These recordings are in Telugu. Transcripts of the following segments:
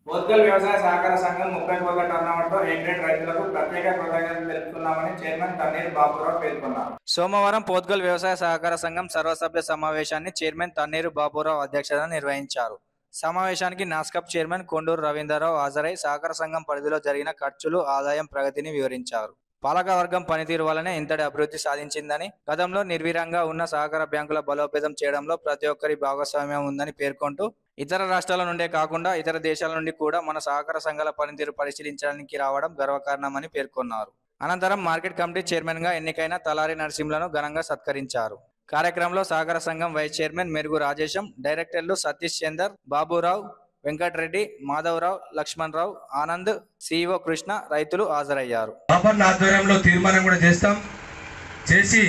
పోత్గల్ వ్యవసాయ సహకార సంఘం ముప్పై కోట్ల టర్నోవర్తో ఏ గ్రేడ్ రైతులకు ప్రత్యేక కృతజ్ఞతలు తెలుపుతున్నామని చైర్మన్ తన్నీరు బాబురావు పేర్కొన్నారు సోమవారం పోత్గల్ వ్యవసాయ సహకార సంఘం సర్వసభ్య సమావేశాన్ని చైర్మన్ తన్నీరు బాబురావు అధ్యక్షతన నిర్వహించారు సమావేశానికి నాస్కప్ చైర్మన్ కొండూరు రవీంద్రరావు హాజరై సహకార సంఘం పరిధిలో జరిగిన ఖర్చులు ఆదాయం ప్రగతిని వివరించారు పాలకవర్గం పనితీరు వల్లనే ఇంతటి అభివృద్ధి సాధించిందని గతంలో నిర్వీర్యంగా ఉన్న సహకార బ్యాంకుల బలోపేతం చేయడంలో ప్రతి ఒక్కరి భాగస్వామ్యం ఉందని పేర్కొంటూ ఇతర రాష్ట్రాల నుండే కాకుండా ఇతర దేశాల నుండి కూడా మన సహకార సంఘాల పనితీరు పరిశీలించడానికి రావడం గర్వకారణమని పేర్కొన్నారు అనంతరం మార్కెట్ కమిటీ చైర్మన్ గా ఎన్నికైన తలారి నరసింహలను ఘనంగా సత్కరించారు కార్యక్రమంలో సహకార సంఘం వైస్ చైర్మన్ మెరుగు రాజేశం డైరెక్టర్లు సతీష్ చందర్ బాబురావు వెంకటరెడ్డి మాధవరావు లక్ష్మణ్ రావు ఆనంద్ సిఇఓ కృష్ణ రైతులు హాజరయ్యారు బాపన్న ఆధ్వర్యంలో తీర్మానం కూడా చేస్తాం చేసి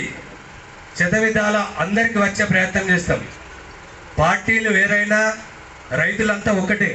శతవిధాల అందరికి వచ్చే ప్రయత్నం చేస్తాం పార్టీలు వేరైనా రైతులంతా ఒకటే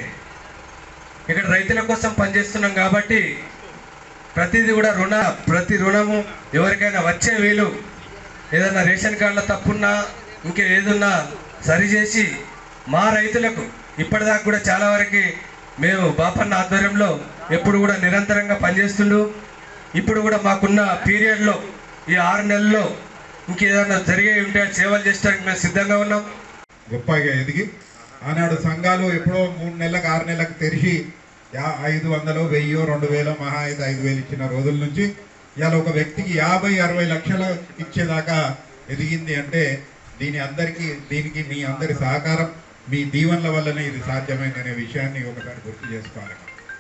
ఇక్కడ రైతుల కోసం పనిచేస్తున్నాం కాబట్టి ప్రతిదీ కూడా రుణ ప్రతి రుణము ఎవరికైనా వచ్చే వీలు ఏదైనా రేషన్ కార్డులో తప్పున్నా ఇంకా ఏదున్నా సరిచేసి మా రైతులకు ఇప్పటిదాకా కూడా చాలా వరకు మేము బాపన్న ఆధ్వర్యంలో ఎప్పుడు కూడా నిరంతరంగా పనిచేస్తుండు ఇప్పుడు కూడా మాకున్న పీరియడ్లో ఈ ఆరు నెలల్లో ఇంకేదైనా జరిగే ఉంటే సేవలు చేయడానికి మేము సిద్ధంగా ఉన్నాం గొప్పగా ఎదిగి ఆనాడు సంఘాలు ఎప్పుడో మూడు నెలలకు ఆరు నెలలకు తెరిచి యా- ఐదు వందలు వెయ్యో రెండు వేల మహా అయితే ఐదు వేలు ఇచ్చిన రోజుల నుంచి ఇవాళ ఒక వ్యక్తికి యాభై అరవై లక్షలు ఇచ్చేదాకా ఎదిగింది అంటే దీని అందరికీ దీనికి మీ అందరి సహకారం మీ దీవెనల వల్లనే ఇది సాధ్యమైందనే విషయాన్ని ఒకసారి గుర్తు చేసుకోవాలి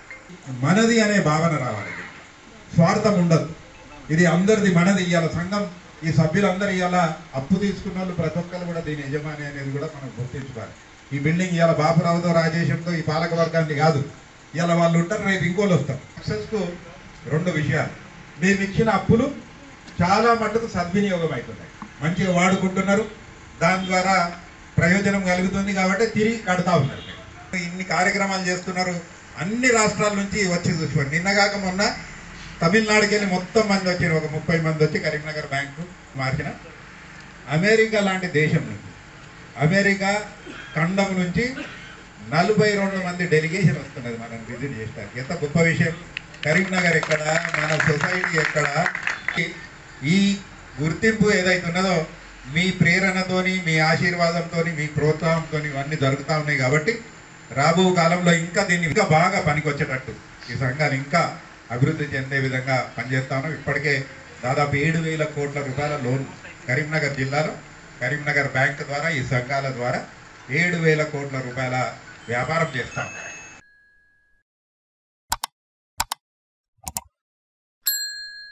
మనది అనే భావన రావాలి స్వార్థం ఉండదు ఇది అందరిది మనది ఇవాళ సంఘం ఈ సభ్యులందరూ ఇవాళ అప్పు తీసుకున్న వాళ్ళు ప్రతి ఒక్కరు కూడా దీని యజమాని అనేది కూడా మనం గుర్తించుకోవాలి ఈ బిల్డింగ్ ఇవాళ బాపురావుతో రాజేశంతో ఈ పాలక వర్గాన్ని కాదు ఇవాళ వాళ్ళు ఉంటారు రేపు ఇంకోళ్ళు వస్తారు సక్సెస్కు రెండు విషయాలు మేము ఇచ్చిన అప్పులు చాలా మట్టుకు సద్వినియోగం అవుతున్నాయి మంచిగా వాడుకుంటున్నారు దాని ద్వారా ప్రయోజనం కలుగుతుంది కాబట్టి తిరిగి కడతా ఉన్నారు ఇన్ని కార్యక్రమాలు చేస్తున్నారు అన్ని రాష్ట్రాల నుంచి వచ్చి చూసుకోండి నిన్నగాక మొన్న తమిళనాడుకి వెళ్ళి మొత్తం మంది వచ్చారు ఒక ముప్పై మంది వచ్చి కరీంనగర్ బ్యాంకు మార్చిన అమెరికా లాంటి దేశం నుంచి అమెరికా ఖండం నుంచి నలభై రెండు మంది డెలిగేషన్ వస్తున్నది మనం విజిట్ చేయడానికి ఎంత గొప్ప విషయం కరీంనగర్ ఎక్కడ మన సొసైటీ ఎక్కడ ఈ గుర్తింపు ఏదైతే ఉన్నదో మీ ప్రేరణతోని మీ ఆశీర్వాదంతోని మీ ప్రోత్సాహంతో ఇవన్నీ జరుగుతూ ఉన్నాయి కాబట్టి రాబో కాలంలో ఇంకా దీన్ని ఇంకా బాగా పనికొచ్చేటట్టు ఈ సంఘాలు ఇంకా అభివృద్ధి చెందే విధంగా పనిచేస్తాను ఇప్పటికే దాదాపు ఏడు వేల కోట్ల రూపాయల లోన్ కరీంనగర్ జిల్లాలో కరీంనగర్ బ్యాంక్ ద్వారా ఈ సంఘాల ద్వారా ఏడు వేల కోట్ల రూపాయల వ్యాపారం చేస్తాం